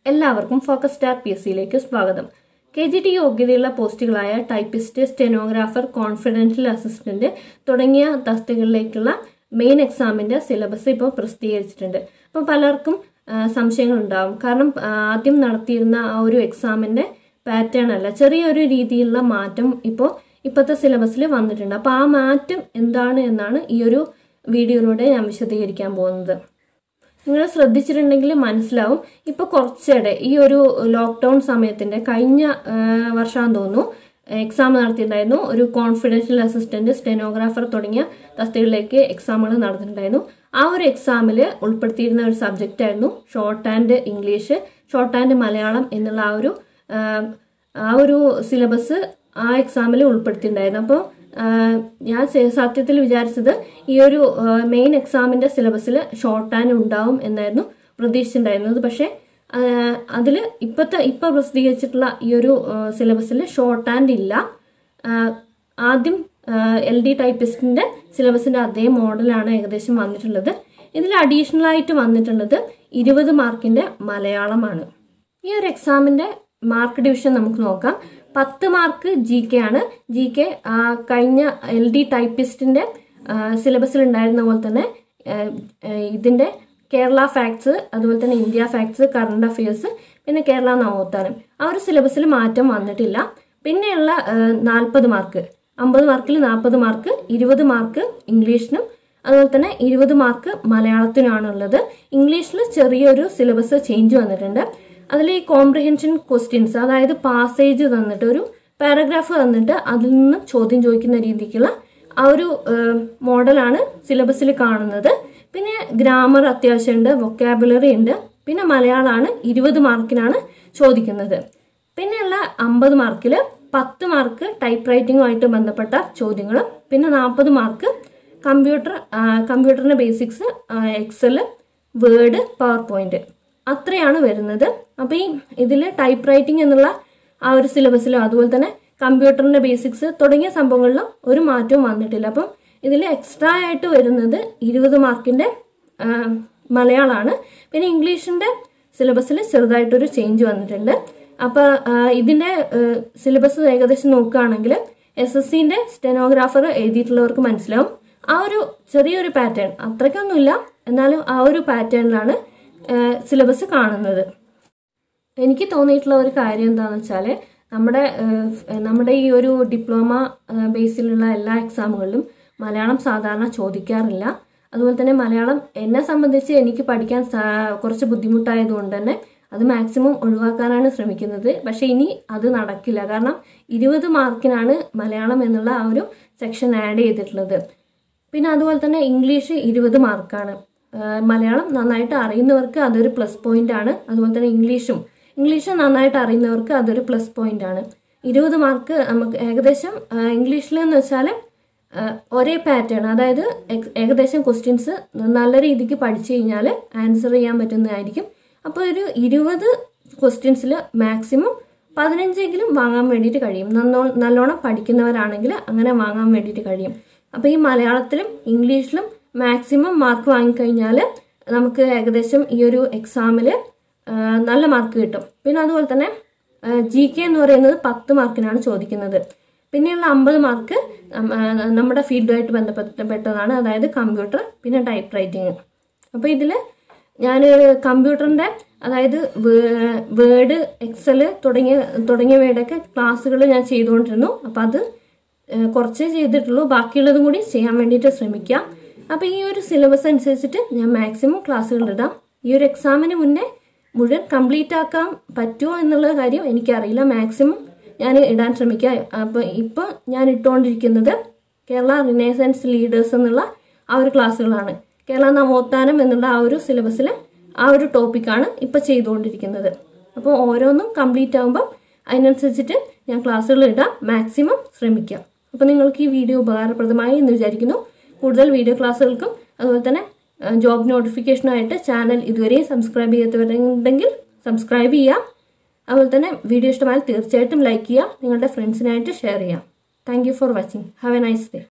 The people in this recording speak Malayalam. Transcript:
എല്ലാവർക്കും ഫോക്കസ് സ്റ്റാർ പി എസ് സിയിലേക്ക് സ്വാഗതം കെ ജി ടി യോഗ്യതയുള്ള പോസ്റ്റുകളായ ടൈപ്പിസ്റ്റ് സ്റ്റെനോഗ്രാഫർ കോൺഫിഡൻഷ്യൽ അസിസ്റ്റന്റ് തുടങ്ങിയ തസ്തികകളിലേക്കുള്ള മെയിൻ എക്സാമിന്റെ സിലബസ് ഇപ്പോൾ പ്രസിദ്ധീകരിച്ചിട്ടുണ്ട് അപ്പോൾ പലർക്കും ആ, സംശയങ്ങളുണ്ടാവും കാരണം ആ, ആദ്യം നടത്തിയിരുന്ന ആ ഒരു എക്സാമിന്റെ പാറ്റേൺ അല്ല ചെറിയൊരു രീതിയിലുള്ള മാറ്റം ഇപ്പോൾ ഇപ്പോഴത്തെ സിലബസിൽ വന്നിട്ടുണ്ട് അപ്പോൾ ആ മാറ്റം എന്താണ് എന്നാണ് ഈ ഒരു വീഡിയോയിലൂടെ ഞാൻ വിശദീകരിക്കാൻ പോകുന്നത് നിങ്ങൾ ശ്രദ്ധിച്ചിട്ടുണ്ടെങ്കിൽ മനസ്സിലാവും ഇപ്പൊ കുറച്ചിടെ ഈ ഒരു ലോക്ക്ഡൌൺ സമയത്തിന്റെ കഴിഞ്ഞ വർഷമാണെന്ന് തോന്നുന്നു എക്സാം നടത്തിയിട്ടുണ്ടായിരുന്നു ഒരു കോൺഫിഡൻഷ്യൽ അസിസ്റ്റന്റ് സ്റ്റെനോഗ്രാഫർ തുടങ്ങിയ തസ്തികളിലേക്ക് എക്സാമുകൾ നടന്നിട്ടുണ്ടായിരുന്നു ആ ഒരു എക്സാമിൽ ഉൾപ്പെടുത്തിയിരുന്ന ഒരു സബ്ജക്റ്റ് ആയിരുന്നു short and English short and Malayalam എന്നുള്ള ആ ഒരു ആ, ആ ഒരു സിലബസ് ആ എക്സാമിൽ ഉൾപ്പെടുത്തിയിട്ടുണ്ടായിരുന്നു അപ്പോൾ ഞാൻ സ- സത്യത്തിൽ വിചാരിച്ചത് ഈ ഒരു മെയിൻ എക്സാമിന്റെ സിലബസിൽ ഷോർട്ട് ആൻഡ് ഉണ്ടാവും എന്നായിരുന്നു പ്രതീക്ഷിച്ചിട്ടുണ്ടായിരുന്നത് പക്ഷേ അതിൽ ഇപ്പോഴത്തെ ഇപ്പോൾ പ്രസിദ്ധീകരിച്ചിട്ടുള്ള ഈ ഒരു സിലബസിൽ ഷോർട്ട് ആൻഡ് ഇല്ല ആ, ആദ്യം എൽ ഡി ടൈപ്പിസ്റ്റിന്റെ സിലബസിന്റെ അതേ മോഡലാണ് ഏകദേശം വന്നിട്ടുള്ളത് ഇതിൽ അഡീഷണൽ ആയിട്ട് വന്നിട്ടുള്ളത് ഇരുപത് മാർക്കിന്റെ മലയാളമാണ് ഈ ഒരു എക്സാമിന്റെ മാർക്ക് ഡിവിഷൻ നമുക്ക് നോക്കാം പത്ത് മാർക്ക് ജി കെ ആണ് ജി കെ കഴിഞ്ഞ എൽ ഡി ടൈപ്പിസ്റ്റിന്റെ സിലബസിൽ ഉണ്ടായിരുന്ന പോലെ തന്നെ ആ, ആ, ഇതിന്റെ കേരള ഫാക്ട്സ് അതുപോലെ തന്നെ ഇന്ത്യ ഫാക്ട്സ് കറണ്ട് അഫയേഴ്സ് പിന്നെ കേരള നവോത്ഥാനം ആ ഒരു സിലബസിൽ മാറ്റം വന്നിട്ടില്ല പിന്നെയുള്ള നാൽപ്പത് മാർക്ക് അമ്പത് മാർക്കിൽ നാൽപ്പത് മാർക്ക് ഇരുപത് മാർക്ക് ഇംഗ്ലീഷിനും അതുപോലെ തന്നെ ഇരുപത് മാർക്ക് മലയാളത്തിനാണുള്ളത് ഇംഗ്ലീഷിൽ ചെറിയൊരു സിലബസ് ചേഞ്ച് വന്നിട്ടുണ്ട് അതിൽ ഈ കോംപ്രിഹെൻഷൻ ക്വസ്റ്റ്യൻസ് അതായത് പാസേജ് തന്നിട്ട് ഒരു പാരഗ്രാഫ് തന്നിട്ട് അതിൽ നിന്ന് ചോദ്യം ചോദിക്കുന്ന രീതിക്കുള്ള ആ ഒരു മോഡലാണ് സിലബസിൽ കാണുന്നത് പിന്നെ ഗ്രാമർ അത്യാവശ്യമുണ്ട് വൊക്കാബുലറി ഉണ്ട് പിന്നെ മലയാളമാണ് ഇരുപത് മാർക്കിനാണ് ചോദിക്കുന്നത് പിന്നെയുള്ള അമ്പത് മാർക്കിൽ പത്ത് മാർക്ക് ടൈപ്പ് റൈറ്റിംഗുമായിട്ട് ബന്ധപ്പെട്ട ചോദ്യങ്ങൾ പിന്നെ നാൽപ്പത് മാർക്ക് കമ്പ്യൂട്ടർ കമ്പ്യൂട്ടറിന്റെ basics excel word power point അത്രയാണ് വരുന്നത് അപ്പോൾ ഈ ഇതിൽ ടൈപ്പ് റൈറ്റിംഗ് എന്നുള്ള ആ ഒരു സിലബസിലോ അതുപോലെ തന്നെ കമ്പ്യൂട്ടറിന്റെ ബേസിക്സ് തുടങ്ങിയ സംഭവങ്ങളിലും ഒരു മാറ്റവും വന്നിട്ടില്ല അപ്പം ഇതിൽ എക്സ്ട്രാ ആയിട്ട് വരുന്നത് ഇരുപത് മാർക്കിന്റെ ആ, മലയാളമാണ് പിന്നെ ഇംഗ്ലീഷിന്റെ സിലബസിൽ ചെറുതായിട്ടൊരു ചേഞ്ച് വന്നിട്ടുണ്ട് അപ്പൊ ആ, ഇതിന്റെ സിലബസ് ഏകദേശം നോക്കുകയാണെങ്കിൽ എസ് എസ് സിന്റെ സ്റ്റെനോഗ്രാഫർ എഴുതിയിട്ടുള്ളവർക്ക് മനസ്സിലാവും ആ ഒരു ചെറിയൊരു പാറ്റേൺ അത്രയ്ക്കൊന്നുമില്ല എന്നാലും ആ ഒരു പാറ്റേണിലാണ് സിലബസ് കാണുന്നത് എനിക്ക് തോന്നിയിട്ടുള്ള ഒരു കാര്യം എന്താണെന്ന് വെച്ചാൽ നമ്മുടെ ഏഹ്, നമ്മുടെ ഈ ഒരു ഡിപ്ലോമ ഏഹ്, ബേസിലുള്ള എല്ലാ എക്സാമുകളിലും മലയാളം സാധാരണ ചോദിക്കാറില്ല അതുപോലെ തന്നെ മലയാളം എന്നെ സംബന്ധിച്ച് എനിക്ക് പഠിക്കാൻ സാ- കുറച്ച് ബുദ്ധിമുട്ടായതുകൊണ്ട് തന്നെ അത് മാക്സിമം ഒഴിവാക്കാനാണ് ശ്രമിക്കുന്നത് പക്ഷെ ഇനി അത് നടക്കില്ല കാരണം ഇരുപത് മാർക്കിനാണ് മലയാളം എന്നുള്ള ആ ഒരു സെക്ഷൻ ആഡ് ചെയ്തിട്ടുള്ളത് പിന്നെ അതുപോലെ തന്നെ ഇംഗ്ലീഷ് ഇരുപത് മാർക്കാണ് ആഹ് മലയാളം നന്നായിട്ട് അറിയുന്നവർക്ക് അതൊരു പ്ലസ് പോയിന്റ് ആണ് അതുപോലെ തന്നെ ഇംഗ്ലീഷും ഇംഗ്ലീഷ് നന്നായിട്ട് അറിയുന്നവർക്ക് അതൊരു പ്ലസ് പോയിന്റ് ആണ് ഇരുപത് മാർക്ക് നമുക്ക് ഏകദേശം ഇംഗ്ലീഷിൽ എന്ന് വെച്ചാൽ ഒരേ പാറ്റേൺ അതായത് എക്- ഏകദേശം ക്വസ്റ്റ്യൻസ് നല്ല രീതിക്ക് പഠിച്ചു കഴിഞ്ഞാൽ ആൻസർ ചെയ്യാൻ പറ്റുന്നതായിരിക്കും അപ്പോൾ ഒരു ഇരുപത് ക്വസ്റ്റ്യൻസിൽ മാക്സിമം പതിനഞ്ചെങ്കിലും വാങ്ങാൻ വേണ്ടിയിട്ട് കഴിയും നന്നോ നല്ലോണം പഠിക്കുന്നവരാണെങ്കിൽ അങ്ങനെ വാങ്ങാൻ വേണ്ടിയിട്ട് കഴിയും അപ്പോൾ ഈ മലയാളത്തിലും ഇംഗ്ലീഷിലും മാക്സിമം മാർക്ക് വാങ്ങിക്കഴിഞ്ഞാൽ നമുക്ക് ഏകദേശം ഈ ഒരു എക്സാമിൽ നല്ല മാർക്ക് കിട്ടും പിന്നെ അതുപോലെ തന്നെ ജി കെ എന്ന് പറയുന്നത് പത്ത് മാർക്കിനാണ് ചോദിക്കുന്നത് പിന്നെയുള്ള അമ്പത് മാർക്ക് നമ്മുടെ ഫീൽഡുമായിട്ട് ബന്ധപ്പെട്ടതാണ് അതായത് കമ്പ്യൂട്ടർ പിന്നെ ടൈപ്പ് റൈറ്റിംഗ് അപ്പോൾ ഇതിൽ ഞാൻ കമ്പ്യൂട്ടറിൻ്റെ അതായത് വേർഡ് എക്സൽ തുടങ്ങിയ തുടങ്ങിയവയുടെയൊക്കെ ക്ലാസ്സുകൾ ഞാൻ ചെയ്തുകൊണ്ടിരുന്നു അപ്പോൾ അത് ഏഹ്, കുറച്ചേ ചെയ്തിട്ടുള്ളൂ ബാക്കിയുള്ളതും കൂടി ചെയ്യാൻ വേണ്ടിയിട്ട് ശ്രമിക്കാം അപ്പോൾ ഈ ഒരു സിലബസ് അനുസരിച്ചിട്ട് ഞാൻ മാക്സിമം ക്ലാസ്സുകൾ ഇടാം ഈ ഒരു എക്സാമിന് മുന്നേ മുഴുവൻ കംപ്ലീറ്റ് ആക്കാൻ പറ്റുമോ എന്നുള്ള കാര്യം എനിക്കറിയില്ല മാക്സിമം ഞാൻ ഇടാൻ ശ്രമിക്കാം അപ്പോൾ ഇപ്പോൾ ഞാൻ ഇട്ടുകൊണ്ടിരിക്കുന്നത് കേരള റിനൈസൻസ് ലീഡേഴ്സ് എന്നുള്ള ആ ഒരു ക്ലാസ്സുകളാണ് കേരള നവോത്ഥാനം എന്നുള്ള ആ ഒരു സിലബസിലെ ആ ഒരു ടോപ്പിക്കാണ് ഇപ്പോൾ ചെയ്തുകൊണ്ടിരിക്കുന്നത് അപ്പോൾ ഓരോന്നും കംപ്ലീറ്റ് ആകുമ്പോൾ അതിനനുസരിച്ചിട്ട് ഞാൻ ക്ലാസ്സുകൾ ഇടാൻ മാക്സിമം ശ്രമിക്കാം അപ്പോൾ നിങ്ങൾക്ക് ഈ വീഡിയോ ഉപകാരപ്രദമായി എന്ന് വിചാരിക്കുന്നു കൂടുതൽ വീഡിയോ ക്ലാസ്സുകൾക്കും അതുപോലെ തന്നെ ജോബ് നോട്ടിഫിക്കേഷനായിട്ട് ചാനൽ ഇതുവരെയും സബ്സ്ക്രൈബ് ചെയ്യാത്തവരുണ്ടെങ്കിൽ സബ്സ്ക്രൈബ് ചെയ്യാം അതുപോലെ തന്നെ വീഡിയോ ഇഷ്ടമായാൽ തീർച്ചയായിട്ടും ലൈക്ക് ചെയ്യുക നിങ്ങളുടെ ഫ്രണ്ട്സിനായിട്ട് ഷെയർ ചെയ്യാം thank you for watching have a nice day